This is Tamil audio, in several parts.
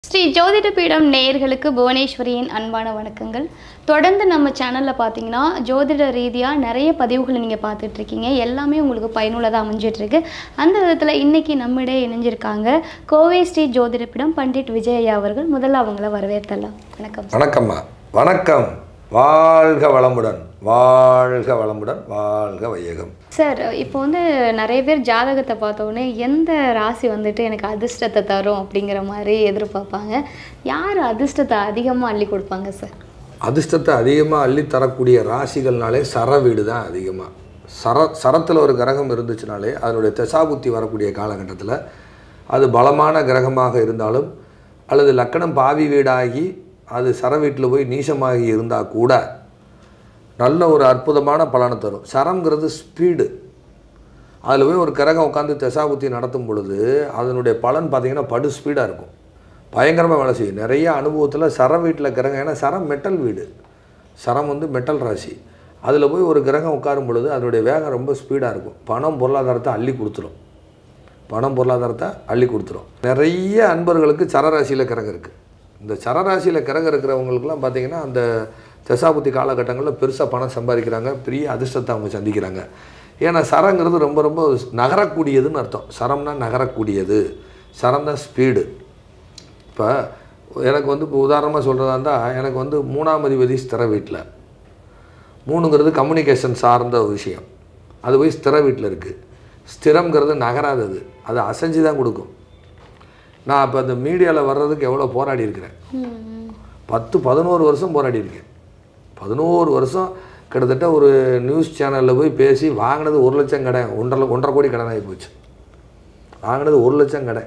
ஸ்ரீ ஜோதிட பீடம் நேயர்களுக்கு புவனேஸ்வரியின் அன்பான வணக்கங்கள் தொடர்ந்து நம்ம சேனலில் பார்த்தீங்கன்னா ஜோதிட ரீதியாக நிறைய பதிவுகளை நீங்கள் பார்த்துட்டு இருக்கீங்க எல்லாமே உங்களுக்கு பயனுள்ளதாக அமைஞ்சிட்டு இருக்கு அந்த விதத்தில் இன்னைக்கு நம்மிடையே இணைஞ்சிருக்காங்க கோவை ஸ்ரீ ஜோதிட பீடம் பண்டிட் விஜய் ஐயா அவர்கள் முதல்ல அவங்கள வரவேற்றலாம் வணக்கம் வணக்கம்மா வணக்கம் வாழ்க வளமுடன் வாழ்க வளமுடன் வாழ்க வையகம் சார் இப்போ வந்து நிறைய பேர் ஜாதகத்தை பார்த்த உடனே எந்த ராசி வந்துட்டு எனக்கு அதிர்ஷ்டத்தை தரும் அப்படிங்கிற மாதிரி எதிர்பார்ப்பாங்க யார் அதிர்ஷ்டத்தை அதிகமாக அள்ளி கொடுப்பாங்க சார் அதிர்ஷ்டத்தை அதிகமாக அள்ளி தரக்கூடிய ராசிகள்னாலே சர வீடு தான் அதிகமாக சர சரத்தில் ஒரு கிரகம் இருந்துச்சுனாலே அதனுடைய தசாபுத்தி வரக்கூடிய காலகட்டத்தில் அது பலமான கிரகமாக இருந்தாலும் அல்லது லக்கணம் பாவி வீடாகி அது சர வீட்டில் போய் நீசமாகி இருந்தால் கூட நல்ல ஒரு அற்புதமான பலனை தரும் சரம்ங்கிறது ஸ்பீடு அதில் போய் ஒரு கிரகம் உட்காந்து தசாபுத்தி நடத்தும் பொழுது அதனுடைய பலன் பார்த்தீங்கன்னா படு ஸ்பீடாக இருக்கும் பயங்கரமாக வேலை செய்யும் நிறைய அனுபவத்தில் சரம் வீட்டில் கிரகம் ஏன்னா சரம் மெட்டல் வீடு சரம் வந்து மெட்டல் ராசி அதில் போய் ஒரு கிரகம் உட்காரும் பொழுது அதனுடைய வேகம் ரொம்ப ஸ்பீடாக இருக்கும் பணம் பொருளாதாரத்தை அள்ளி கொடுத்துரும் பணம் பொருளாதாரத்தை அள்ளி கொடுத்துரும் நிறைய அன்பர்களுக்கு சரராசியில் கிரகம் இருக்குது இந்த சரராசியில் கிரகம் இருக்கிறவங்களுக்குலாம் பார்த்தீங்கன்னா அந்த தசாபுத்தி காலகட்டங்களில் பெருசாக பணம் சம்பாதிக்கிறாங்க பெரிய அதிர்ஷ்டத்தை அவங்க சந்திக்கிறாங்க ஏன்னா சரங்கிறது ரொம்ப ரொம்ப நகரக்கூடியதுன்னு அர்த்தம் சரம்னா நகரக்கூடியது சரம் தான் ஸ்பீடு இப்போ எனக்கு வந்து இப்போ உதாரணமாக சொல்கிறதா இருந்தால் எனக்கு வந்து மூணாம் அதிபதி ஸ்திர வீட்டில் மூணுங்கிறது கம்யூனிகேஷன் சார்ந்த ஒரு விஷயம் அது போய் ஸ்திர வீட்டில் இருக்குது ஸ்திரம்ங்கிறது நகராதது அது அசைஞ்சு தான் கொடுக்கும் நான் இப்போ அந்த மீடியாவில் வர்றதுக்கு எவ்வளோ போராடி இருக்கிறேன் பத்து பதினோரு வருஷம் போராடி இருக்கேன் பதினோரு வருஷம் கிட்டத்தட்ட ஒரு நியூஸ் சேனலில் போய் பேசி வாங்கினது ஒரு லட்சம் கடை ஒன்றரை ஒன்றரை கோடி கடன் ஆகி போச்சு வாங்கினது ஒரு லட்சம் கடை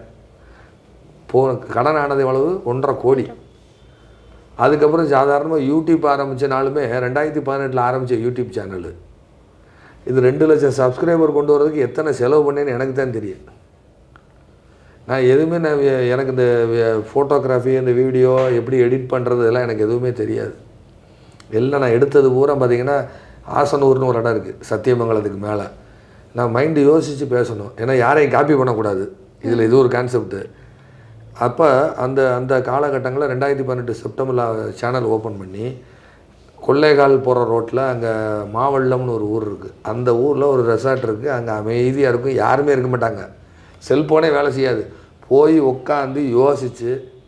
போன கடன் ஆனது எவ்வளவு ஒன்றரை கோடி அதுக்கப்புறம் சாதாரணமாக யூடியூப் ஆரம்பித்த நாளுமே ரெண்டாயிரத்தி பதினெட்டில் ஆரம்பித்த யூடியூப் சேனலு இது ரெண்டு லட்சம் சப்ஸ்கிரைபர் கொண்டு வரதுக்கு எத்தனை செலவு பண்ணேன்னு எனக்கு தான் தெரியும் நான் எதுவுமே நான் வே- எனக்கு இந்த ஃபோட்டோகிராஃபி இந்த வீடியோ எப்படி எடிட் பண்ணுறது இதெல்லாம் எனக்கு எதுவுமே தெரியாது எல்லாம் நான் எடுத்தது பூரா பார்த்தீங்கன்னா ஆசனூர்னு ஒரு இடம் இருக்குது சத்தியமங்கலத்துக்கு மேலே நான் மைண்டு யோசித்து பேசணும் ஏன்னா யாரையும் காப்பி பண்ணக்கூடாது இதில் இது ஒரு கான்செப்ட்டு அப்போ அந்த அந்த காலகட்டங்களில் ரெண்டாயிரத்தி பதினெட்டு செப்டம்பரில் சேனல் ஓப்பன் பண்ணி கொள்ளைகால் போகிற ரோட்டில் அங்கே மாவள்ளம்னு ஒரு ஊர் இருக்குது அந்த ஊரில் ஒரு ரெசார்ட் இருக்குது அங்கே அமைதியாக இருக்கும் யாருமே இருக்க மாட்டாங்க செல்ஃபோனே வேலை செய்யாது போய் உட்காந்து யோசித்து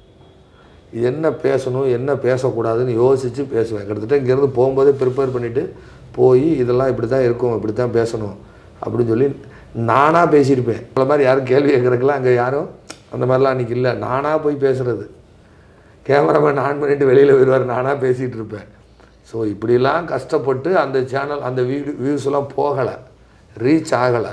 என்ன பேசணும் என்ன பேசக்கூடாதுன்னு யோசித்து பேசுவேன் கிட்டத்தட்ட இங்கேருந்து போகும்போதே ப்ரிப்பேர் பண்ணிவிட்டு போய் இதெல்லாம் இப்படி தான் இருக்கும் இப்படி தான் பேசணும் அப்படின்னு சொல்லி நானாக பேசியிருப்பேன் இந்த மாதிரி யாரும் கேள்வி கேட்குறதுக்கெல்லாம் அங்கே யாரும் அந்த மாதிரிலாம் அன்றைக்கி இல்லை நானாக போய் பேசுகிறது கேமராமேன் ஆன் பண்ணிட்டு வெளியில் வருவார் நானாக பேசிகிட்டு இருப்பேன் ஸோ இப்படிலாம் கஷ்டப்பட்டு அந்த சேனல் அந்த வீடு வியூஸ் எல்லாம் போகலை ரீச் ஆகலை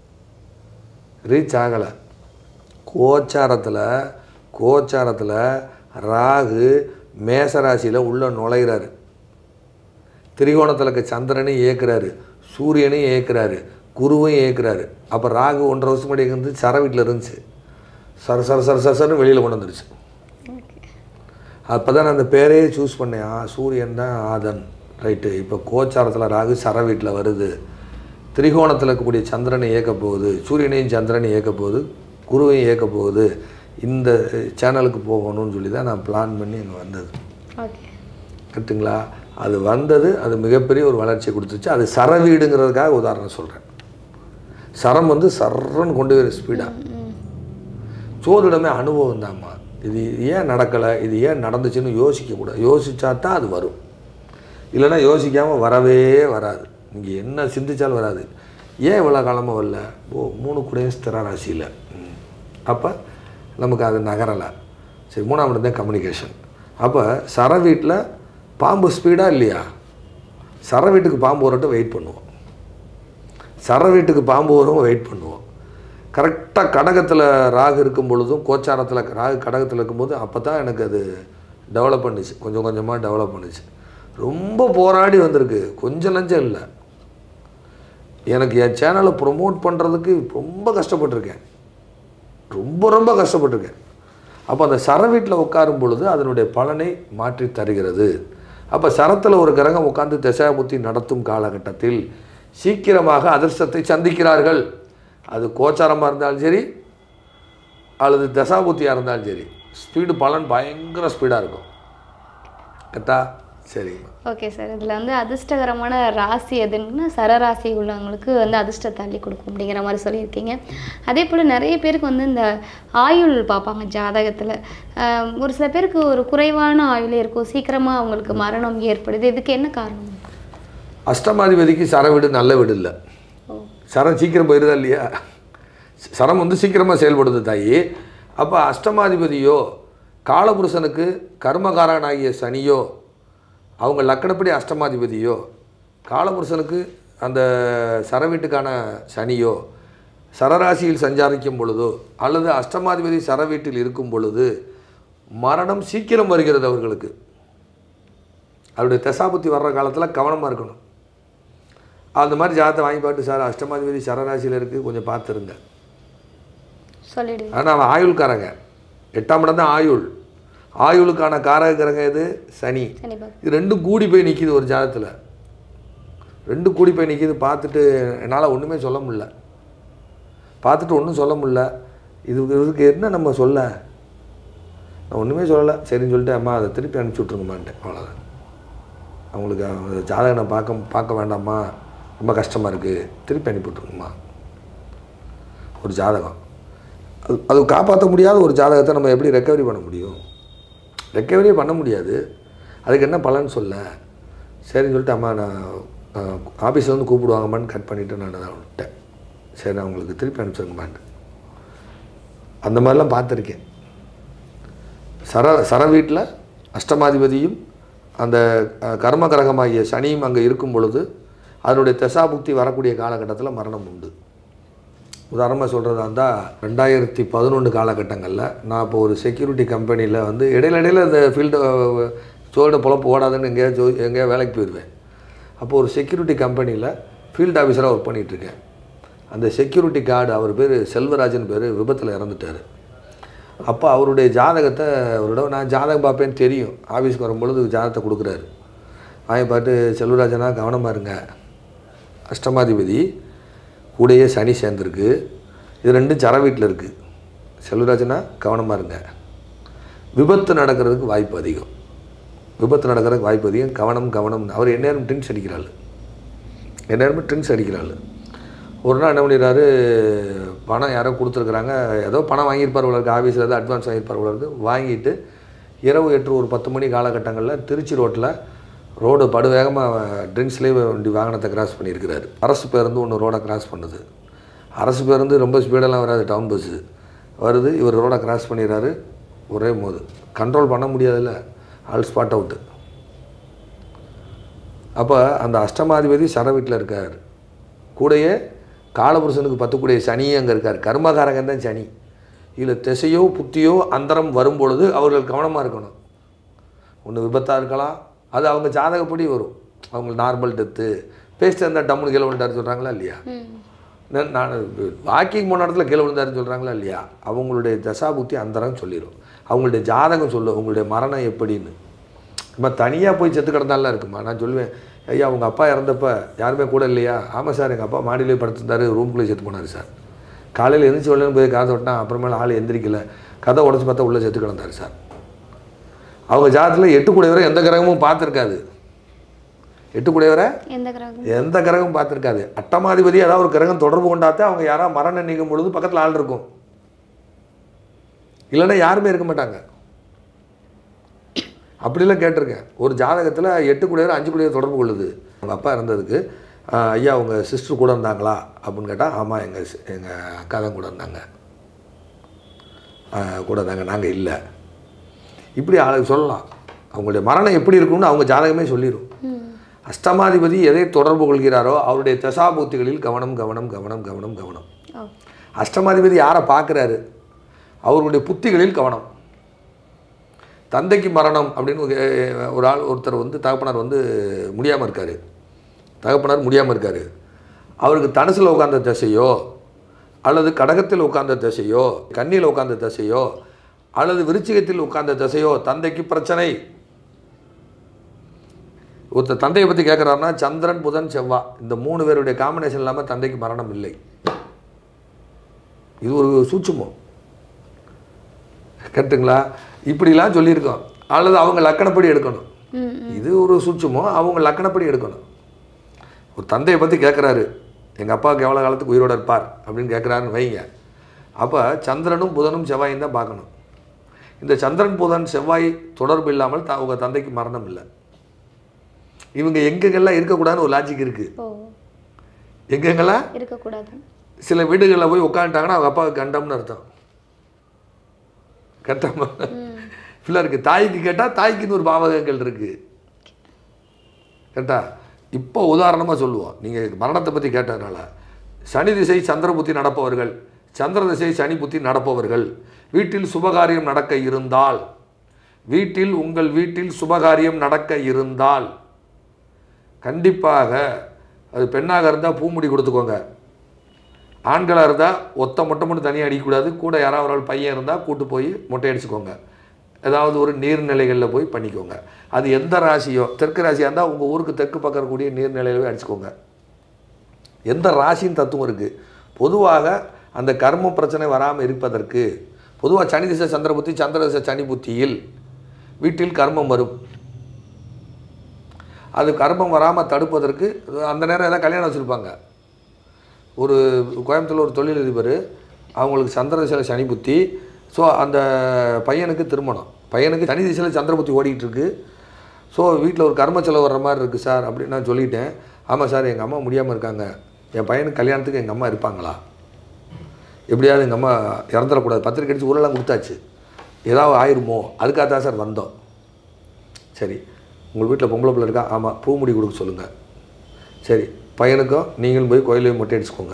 ரீச் ஆகலை கோச்சாரத்தில் கோச்சாரத்தில் ராகு மேசராசியில் உள்ள நுழைகிறாரு திரிகோணத்தில் இருக்க சந்திரனையும் இயக்குறாரு சூரியனையும் இயக்குறாரு குருவையும் இயக்குறாரு அப்போ ராகு ஒன்றரை வருஷம் முன்னாடி இருந்து சர வீட்டில் இருந்துச்சு சர சர சர சர சரன்னு வெளியில் கொண்டு வந்துருச்சு அப்போ தான் நான் அந்த பேரையே சூஸ் பண்ணேன் ஆ சூரியன் தான் ஆதன் ரைட்டு இப்போ கோச்சாரத்தில் ராகு சர வீட்டில் வருது திரிகோணத்தில் இருக்கக்கூடிய சந்திரனை இயக்க போகுது சூரியனையும் சந்திரனையும் இயக்க போகுது குருவையும் இயக்க போகுது இந்த சேனலுக்கு போகணும்னு சொல்லி தான் நான் பிளான் பண்ணி இங்கே வந்தது ஓகே கரெக்டுங்களா அது வந்தது அது மிகப்பெரிய ஒரு வளர்ச்சியை கொடுத்துச்சு அது சர வீடுங்கிறதுக்காக உதாரணம் சொல்கிறேன் சரம் வந்து சரன்னு கொண்டு வர ஸ்பீடாக சோதிடமே அனுபவம் தான்மா இது ஏன் நடக்கலை இது ஏன் நடந்துச்சுன்னு யோசிக்கக்கூடாது யோசிச்சா தான் அது வரும் இல்லைன்னா யோசிக்காமல் வரவே வராது நீங்கள் என்ன சிந்திச்சாலும் வராது ஏன் இவ்வளோ காலமாக வரல ஓ மூணு கூடயும் ஸ்திர ராசியில் அப்போ நமக்கு அது நகரலை சரி மூணாம் இடம் தான் கம்யூனிகேஷன் அப்போ சர வீட்டில் பாம்பு ஸ்பீடாக இல்லையா சர வீட்டுக்கு பாம்பு வரட்டும் வெயிட் பண்ணுவோம் சர வீட்டுக்கு பாம்பு வரும் வெயிட் பண்ணுவோம் கரெக்டாக கடகத்தில் ராகு இருக்கும் பொழுதும் கோச்சாரத்தில் ராகு கடகத்தில் இருக்கும்போது அப்போ தான் எனக்கு அது டெவலப் பண்ணுச்சு கொஞ்சம் கொஞ்சமாக டெவலப் பண்ணுச்சு ரொம்ப போராடி வந்திருக்கு கொஞ்சம் லஞ்சம் இல்லை எனக்கு என் சேனலை ப்ரொமோட் பண்ணுறதுக்கு ரொம்ப கஷ்டப்பட்டிருக்கேன் ரொம்ப ரொம்ப கஷ்டப்பட்டிருக்கேன் அப்போ அந்த சர வீட்டில் உட்காரும் பொழுது அதனுடைய பலனை மாற்றி தருகிறது அப்போ சரத்தில் ஒரு கிரகம் உட்கார்ந்து தசாபுத்தி நடத்தும் காலகட்டத்தில் சீக்கிரமாக அதிர்ஷ்டத்தை சந்திக்கிறார்கள் அது கோச்சாரமாக இருந்தாலும் சரி அல்லது தசாபுத்தியாக இருந்தாலும் சரி ஸ்பீடு பலன் பயங்கர ஸ்பீடாக இருக்கும் கரெக்டா சரிங்கம்மா ஓகே சார் இதில் வந்து அதிர்ஷ்டகரமான ராசி எதுன்னா சரராசி உள்ளவங்களுக்கு வந்து அதிர்ஷ்டத்தை அள்ளி கொடுக்கும் அப்படிங்கிற மாதிரி சொல்லியிருக்கீங்க அதே போல் நிறைய பேருக்கு வந்து இந்த ஆயுள் பார்ப்பாங்க ஜாதகத்தில் ஒரு சில பேருக்கு ஒரு குறைவான ஆயுளே இருக்கும் சீக்கிரமாக அவங்களுக்கு மரணம் ஏற்படுது இதுக்கு என்ன காரணம் அஷ்டமாதிபதிக்கு சர வீடு நல்ல வீடு இல்லை ஓ சரம் சீக்கிரம் போயிருதா இல்லையா சரம் வந்து சீக்கிரமாக செயல்படுது தாயி அப்போ அஷ்டமாதிபதியோ காலபுருஷனுக்கு கர்மகாரனாகிய சனியோ அவங்க லக்கணப்படி அஷ்டமாதிபதியோ காலபுருஷனுக்கு அந்த சர வீட்டுக்கான சனியோ சரராசியில் சஞ்சாரிக்கும் பொழுதோ அல்லது அஷ்டமாதிபதி சர வீட்டில் இருக்கும் பொழுது மரணம் சீக்கிரம் வருகிறது அவர்களுக்கு அவருடைய தசாபுத்தி வர்ற காலத்தில் கவனமாக இருக்கணும் அந்த மாதிரி ஜாதத்தை வாங்கி பார்த்து சார் அஷ்டமாதிபதி சரராசியில் இருக்குது கொஞ்சம் பார்த்துருங்க சொல்லிடுங்க ஆனால் அவன் ஆயுள்காரங்க எட்டாம் இடம் தான் ஆயுள் ஆயுளுக்கான காரக கிரகம் எது சனி சரி பாக்க இது ரெண்டும் கூடி போய் நிற்கிது ஒரு ஜாதத்தில் ரெண்டும் கூடி போய் நிற்கிது பார்த்துட்டு என்னால் ஒன்றுமே சொல்ல முடியல பார்த்துட்டு ஒன்றும் சொல்ல முடியல இது இதுக்கு என்ன நம்ம சொல்ல நான் ஒன்றுமே சொல்லலை சரின்னு சொல்லிட்டு அம்மா அதை திருப்பி அனுப்பிச்சி விட்ருங்கம்மான்ட்டேன் அவ்வளோதான் அவங்களுக்கு அந்த ஜாதகம் நான் பார்க்க பார்க்க வேண்டாம்மா ரொம்ப கஷ்டமாக இருக்குது திருப்பி அனுப்பி விட்ருங்கம்மா ஒரு ஜாதகம் அது அது காப்பாற்ற முடியாத ஒரு ஜாதகத்தை நம்ம எப்படி ரெக்கவரி பண்ண முடியும் ரெக்கவரியே பண்ண முடியாது அதுக்கு என்ன பலன் சொல்ல சரின்னு சொல்லிட்டு அம்மா நான் ஆஃபீஸில் வந்து கூப்பிடுவாங்கம்மான்னு கட் பண்ணிவிட்டு நான் அதை விட்டேன் சரி நான் உங்களுக்கு திருப்பி அனுப்பிச்சிருங்கம்மான்ட்டு அந்த மாதிரிலாம் பார்த்துருக்கேன் சர சர வீட்டில் அஷ்டமாதிபதியும் அந்த அஹ், கர்ம கிரகமாகிய சனியும் அங்கே இருக்கும் பொழுது அதனுடைய தசாபுக்தி வரக்கூடிய காலகட்டத்தில் மரணம் உண்டு உதாரணமாக சொல்கிறதா இருந்தால் ரெண்டாயிரத்தி பதினொன்று காலகட்டங்களில் நான் இப்போ ஒரு செக்யூரிட்டி கம்பெனியில் வந்து இடையில இடையில இந்த ஃபீல்டு சோழ பொழப்பு ஓடாதுன்னு எங்கேயா ஜோ எங்கேயா வேலைக்கு போயிடுவேன் அப்போ ஒரு செக்யூரிட்டி கம்பெனியில் ஃபீல்டு ஆஃபீஸராக ஒர்க் பண்ணிகிட்ருக்கேன் அந்த செக்யூரிட்டி கார்டு அவர் பேர் செல்வராஜன் பேர் விபத்தில் இறந்துட்டார் அப்போ அவருடைய ஜாதகத்தை ஒரு தடவை நான் ஜாதகம் பார்ப்பேன்னு தெரியும் ஆஃபீஸ்க்கு வரும்பொழுது ஜாதகத்தை கொடுக்குறாரு வாங்கி பார்த்து செல்வராஜனா கவனமாக இருங்க அஷ்டமாதிபதி கூடயே சனி சேர்ந்துருக்கு இது ரெண்டும் ஜர வீட்டில் இருக்குது செல்வராஜனா கவனமாக இருங்க விபத்து நடக்கிறதுக்கு வாய்ப்பு அதிகம் விபத்து நடக்கிறதுக்கு வாய்ப்பு அதிகம் கவனம் கவனம் அவர் எந்நேரம் ட்ரிங்க்ஸ் அடிக்கிறாள் எந்நேரமும் ட்ரிங்க்ஸ் அடிக்கிறாள் ஒரு நாள் என்ன பண்ணிடுறாரு பணம் யாரோ கொடுத்துருக்குறாங்க ஏதோ பணம் வாங்கியிருப்பார் போல இருக்கு ஆஃபீஸில் ஏதோ அட்வான்ஸ் வாங்கியிருப்பார் போல இருக்கு வாங்கிட்டு இரவு எட்டு ஒரு பத்து மணி காலகட்டங்களில் திருச்சி ரோட்டில் ரோடு படு வேகமாக ட்ரிங்க்ஸ்லேயே வண்டி வாகனத்தை கிராஸ் பண்ணியிருக்கிறாரு அரசு பேருந்து ஒன்று ரோடை கிராஸ் பண்ணுது அரசு பேருந்து ரொம்ப ஸ்பீடெல்லாம் வராது டவுன் பஸ்ஸு வருது இவர் ரோடை கிராஸ் பண்ணிடுறாரு ஒரே மோது கண்ட்ரோல் பண்ண முடியாதுல்ல ஆல் ஸ்பாட் அவுட்டு அப்போ அந்த அஷ்டமாதிபதி சர வீட்டில் இருக்கார் கூடயே காலபுருஷனுக்கு பத்துக்கூடிய சனி அங்கே இருக்கார் கர்மகாரகன் தான் சனி இதில் திசையோ புத்தியோ அந்தரம் வரும் பொழுது அவர்கள் கவனமாக இருக்கணும் ஒன்று விபத்தாக இருக்கலாம் அது அவங்க ஜாதகப்படி வரும் அவங்க நார்மல் டெத்து பேஸ்ட் இருந்தால் டம்முன்னு கீழே விழுந்தாரு சொல்கிறாங்களா இல்லையா ம் நான் நான் வாக்கிங் போன இடத்துல கீழே விழுந்தாருன்னு சொல்கிறாங்களா இல்லையா அவங்களுடைய தசாபுத்தி அந்தரம் சொல்லிடும் அவங்களுடைய ஜாதகம் சொல்லும் உங்களுடைய மரணம் எப்படின்னு நம்ம தனியாக போய் செத்து கிடந்தாலாம் இருக்குமா நான் சொல்லுவேன் ஐயா உங்க அப்பா இறந்தப்ப யாருமே கூட இல்லையா ஆமாம் சார் எங்கள் அப்பா மாடியிலே படுத்திருந்தாரு ரூம்குள்ளே செத்து போனார் சார் காலையில் எழுந்திரிச்சு வரலன்னு போய் கதை தொட்டினா அப்புறமேல ஆள் எந்திரிக்கல கதை உடச்சி பார்த்தா உள்ளே செத்து கிடந்தார் சார் அவங்க ஜாதகத்தில் எட்டு கூடையவரை எந்த கிரகமும் பார்த்துருக்காது எட்டு கூடையவரை எந்த கிரகம் எந்த கிரகம் பார்த்துருக்காது அட்டமாதிபதி ஏதாவது ஒரு கிரகம் தொடர்பு கொண்டாத்தே அவங்க யாராவது மரணம் நீங்கும் பொழுது பக்கத்தில் ஆள் இருக்கும் இல்லைன்னா யாருமே இருக்க மாட்டாங்க அப்படிலாம் கேட்டிருக்கேன் ஒரு ஜாதகத்தில் எட்டு குடியவர் அஞ்சு குடியவர் தொடர்பு கொள்ளுது அவங்க அப்பா இருந்ததுக்கு "ஆஹ், ஐயா உங்கள் சிஸ்டர் கூட இருந்தாங்களா அப்படின்னு கேட்டால் ஆமாம் எங்கள் எங்கள் அக்கா தான் கூட இருந்தாங்க ஆஹ், கூட இருந்தாங்க நாங்கள் இல்லை இப்படி ஆளுக்கு சொல்லலாம் அவங்களுடைய மரணம் எப்படி இருக்கும்னு அவங்க ஜாதகமே சொல்லிடும் ம் அஷ்டமாதிபதி எதை தொடர்பு கொள்கிறாரோ அவருடைய தசாபூத்திகளில் கவனம் கவனம் கவனம் கவனம் கவனம் ஓ அஷ்டமாதிபதி யாரை பார்க்குறாரு அவருடைய புத்திகளில் கவனம் தந்தைக்கு மரணம் அப்படின்னு ஒரு, அஹ், ஒரு ஆள் ஒருத்தர் வந்து தகப்பனார் வந்து முடியாமல் இருக்கார் தகப்பனார் முடியாமல் இருக்கார் அவருக்கு தனுசில் உட்கார்ந்த திசையோ அல்லது கடகத்தில் உட்கார்ந்த திசையோ கன்னியில் உட்கார்ந்த திசையோ அல்லது விருச்சிகத்தில் உட்கார்ந்த திசையோ தந்தைக்கு பிரச்சனை ஒருத்தர் தந்தையை பற்றி கேட்குறாருன்னா சந்திரன் புதன் செவ்வாய் இந்த மூணு பேருடைய காம்பினேஷன் இல்லாமல் தந்தைக்கு மரணம் இல்லை இது ஒரு சூட்சுமம் கரெக்டுங்களா இப்படிலாம் சொல்லியிருக்கோம் அல்லது அவங்க லக்கணப்படி எடுக்கணும் ம் இது ஒரு சூட்சமோ அவங்க லக்கணப்படி எடுக்கணும் ஒரு தந்தையை பற்றி கேட்குறாரு எங்கள் அப்பாவுக்கு எவ்வளோ காலத்துக்கு உயிரோட இருப்பார் அப்படின்னு கேட்குறாருன்னு வைங்க அப்போ சந்திரனும் புதனும் செவ்வாயும் தான் பார்க்கணும் இந்த சந்திரன் புதன் செவ்வாய் தொடர்பு இல்லாமல் த உங்கள் தந்தைக்கு மரணம் இல்லை இவங்க எங்கெங்கெல்லாம் இருக்கக்கூடாதுன்னு ஒரு லாஜிக் இருக்குது ஓ எங்கெங்கெல்லாம் இருக்கக்கூடாது சில வீடுகளில் போய் உட்காந்துட்டாங்கன்னா அவங்க அப்பாவுக்கு கண்டம்னு அர்த்தம் கட்டம் ஃபுல்லாக இருக்குது தாய்க்கு கேட்டால் தாய்க்குன்னு ஒரு பாவகங்கள் இருக்குது கரெக்டா இப்போ உதாரணமாக சொல்லுவோம் நீங்கள் மரணத்தை பற்றி கேட்டதுனால சனி திசை சந்திர புத்தி நடப்பவர்கள் சந்திர திசை சனி புத்தி நடப்பவர்கள் வீட்டில் சுபகாரியம் நடக்க இருந்தால் வீட்டில் உங்கள் வீட்டில் சுபகாரியம் நடக்க இருந்தால் கண்டிப்பாக அது பெண்ணாக இருந்தால் பூமுடி கொடுத்துக்கோங்க ஆண்களாக இருந்தால் ஒத்த மொட்டை மட்டும் தனியாக அடிக்கக்கூடாது கூட யாராவது ஒரு ஆள் பையன் இருந்தால் கூட்டு போய் மொட்டை அடிச்சுக்கோங்க ஏதாவது ஒரு நீர்நிலைகளில் போய் பண்ணிக்கோங்க அது எந்த ராசியோ தெற்கு ராசியாக இருந்தால் உங்கள் ஊருக்கு தெற்கு பக்கம் இருக்கக்கூடிய நீர்நிலையில போய் அடிச்சுக்கோங்க எந்த ராசியின் தத்துவம் இருக்குது பொதுவாக அந்த கர்ம பிரச்சனை வராமல் இருப்பதற்கு பொதுவாக சனி திசை சந்திர புத்தி சந்திர திசை சனி புத்தியில் வீட்டில் கர்மம் வரும் அது கர்மம் வராமல் தடுப்பதற்கு அந்த நேரம் ஏதாவது கல்யாணம் வச்சுருப்பாங்க ஒரு கோயம்புத்தூர்ல ஒரு தொழிலதிபர் அவங்களுக்கு சந்திர திசையில் சனி புத்தி ஸோ அந்த பையனுக்கு திருமணம் பையனுக்கு சனி திசையில் சந்திர புத்தி ஓடிட்டு இருக்கு ஸோ வீட்டில் ஒரு கர்ம செலவு வர்ற மாதிரி இருக்குது சார் அப்படின்னு நான் சொல்லிட்டேன் ஆமாம் சார் எங்கள் அம்மா முடியாமல் இருக்காங்க என் பையனுக்கு கல்யாணத்துக்கு எங்கள் அம்மா இருப்பாங்களா எப்படியாவது எங்கள் அம்மா இறந்துடக்கூடாது பத்திரிக்கை அடிச்சு ஊரெல்லாம் கொடுத்தாச்சு ஏதாவது ஆயிருமோ அதுக்காக தான் சார் வந்தோம் சரி உங்கள் வீட்டில் பொம்பளை பிள்ளை இருக்கா ஆமாம் பூ முடி கொடுக்க சொல்லுங்கள் சரி பையனுக்கும் நீங்களும் போய் கோயிலையும் மொட்டை அடிச்சுக்கோங்க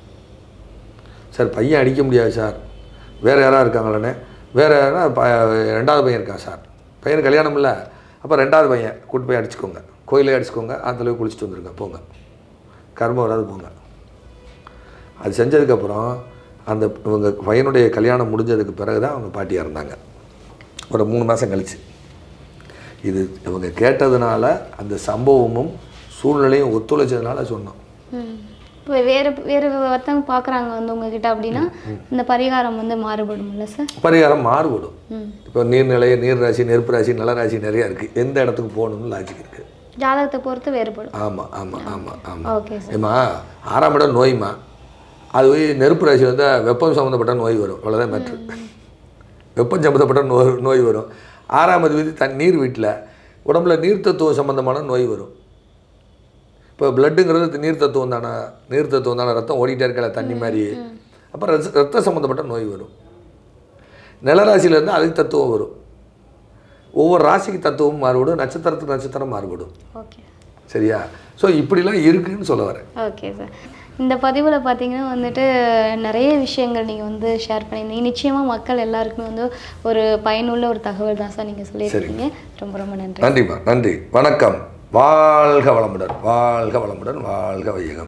சார் பையன் அடிக்க முடியாது சார் வேறு யாராவது இருக்காங்களாண்ணே வேறு யாரா ப ரெண்டாவது பையன் இருக்கான் சார் பையனுக்கு கல்யாணம் இல்லை அப்போ ரெண்டாவது பையன் கூட்டு போய் அடிச்சுக்கோங்க கோயிலே அடிச்சுக்கோங்க ஆற்றுல போய் குளிச்சுட்டு வந்துருங்க போங்க கர்மம் வராது போங்க அது செஞ்சதுக்கப்புறம் அந்த இவங்க பையனுடைய கல்யாணம் முடிஞ்சதுக்கு பிறகு தான் அவங்க பாட்டியாக இருந்தாங்க ஒரு மூணு மாதம் கழிச்சு இது இவங்க கேட்டதுனால அந்த சம்பவமும் சூழ்நிலையும் ஒத்துழைச்சதுனால சொன்னோம் ம் இப்போ வேறு வேறு ஒருத்தவங்க பார்க்குறாங்க வந்து உங்ககிட்ட அப்படின்னா இந்த பரிகாரம் வந்து மாறுபடும்ல சார் பரிகாரம் மாறுபடும் ம் இப்போ நீர்நிலை நீர் ராசி நெருப்பு ராசி நில ராசி நிறையா இருக்குது எந்த இடத்துக்கு போகணும்னு லாஜிக் இருக்குது ஜாதகத்தை பொறுத்து வேறுபடும் ஆமாம் ஆமாம் ஆமாம் ஆமாம் ஓகே சார் ஏம்மா ஆறாம் இடம் நோய்மா அது போய் நெருப்பு ராசி வந்தால் வெப்பம் சம்மந்தப்பட்ட நோய் வரும் அவ்வளோதான் மேட்ரு வெப்பம் சம்மந்தப்பட்ட நோய் நோய் வரும் ஆறாம் அதிபதி தன் நீர் வீட்டில் உடம்புல நீர் தத்துவம் சம்மந்தமான நோய் வரும் இப்போ பிளட்டுங்கிறது நீர் தத்துவம் தானே நீர் தத்துவம் தானே ரத்தம் ஓடிட்டே இருக்கல தண்ணி மாதிரி அப்போ ரத்த ரத்த சம்மந்தப்பட்ட நோய் வரும் நிலராசியிலேருந்து அதுக்கு தத்துவம் வரும் ஒவ்வொரு ராசிக்கு தத்துவம் மாறுபடும் நட்சத்திரத்துக்கு நட்சத்திரம் மாறுபடும் ஓகே சரியா ஸோ இப்படிலாம் இருக்குன்னு சொல்ல வரேன் ஓகே சார் இந்த பதிவில் பார்த்தீங்கன்னா வந்துட்டு நிறைய விஷயங்கள் நீங்கள் வந்து ஷேர் பண்ணியிருந்தீங்க நிச்சயமாக மக்கள் எல்லாருக்குமே வந்து ஒரு பயனுள்ள ஒரு தகவல் தான் சார் நீங்கள் சொல்லியிருக்கீங்க ரொம்ப ரொம்ப நன்றி நன்றிம்மா நன்றி வணக்கம் வாழ்க வளமுடன் வாழ்க வளமுடன் வாழ்க வையகம்